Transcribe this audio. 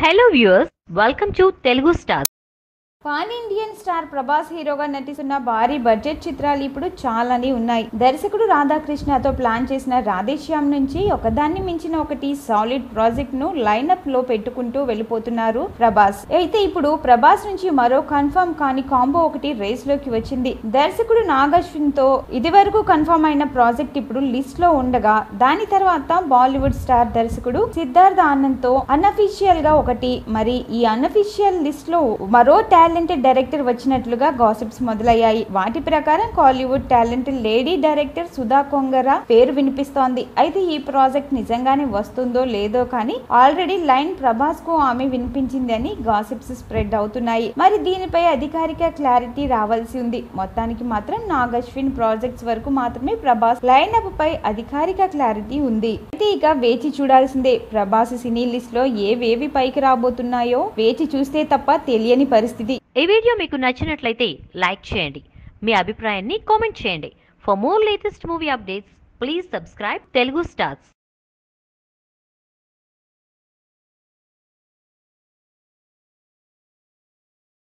hello viewers welcome to Telugu star pan Indian star Prabhas హీరోగా నటిస్తున్న భారీ బడ్జెట్ చిత్రాలు ఇప్పుడు చాలానే ఉన్నాయి దర్శకుడు రాధాకృష్ణతో ప్లాన్ చేసిన రాధేశ్యామ్ నుంచి ఒకదాన్ని మించిన ఒకటి సాలిడ్ ప్రాజెక్ట్ ను లైనప్ లో పెట్టుకుంటూ వెళ్ళిపోతున్నారు ప్రభాస్ అయితే ఇప్పుడు ప్రభాస్ నుంచి మరో కన్ఫర్మ్ కాని కాంబో ఒకటి రేస్ లోకి వచ్చింది దర్శకుడు నాగశ్విన్ తో ఇదివరకు కన్ఫర్మ్ అయిన ప్రాజెక్ట్ ఇప్పుడు లిస్ట్ లో ఉండగా దాని తర్వాత బాలీవుడ్ స్టార్ దర్శకుడు సిద్ధార్థ్ ఆనంద్ తో అన్అఫీషియల్ గా ఒకటి మరి ఈ అన్అఫీషియల్ లిస్ట్ లో మరో టాలెంటెడ్ డైరెక్టర్ వచ్చినట్లుగా గాసిప్స్ మొదలయ్యాయి వాటి ప్రకారం Kollywood talented lady director Sudha Kongara పేరు వినిపిస్తోంది అయితే ఈ ప్రాజెక్ట్ నిజంగానే వస్తుందో లేదో కానీ ఆల్రెడీ లైన్ ప్రభాస్ కు ఆమె వినిపించింది అని గాసిప్స్ స్ప్రెడ్ అవుతున్నాయి మరి దీనిపై అధికారిక క్లారిటీ రావాల్సి ఉంది మొత్తానికి మాత్రం నాగశ్విన్ ప్రాజెక్ట్స్ వరకు మాత్రమే ప్రభాస్ లైనప్ పై అధికారిక క్లారిటీ ఉంది అయితే ఇక వేచి చూడాల్సిందే ప్రభాస్ సినీ లిస్ట్ లో ఏవేవి పైకి రాబోతున్నాయో వేచి చూస్తే తప్ప తెలియని పరిస్థితి ఈ వీడియో మీకు నచ్చినట్లయితే లైక్ చేయండి మీ అభిప్రాయాన్ని కామెంట్ చేయండి for more latest movie updates please subscribe Telugu stars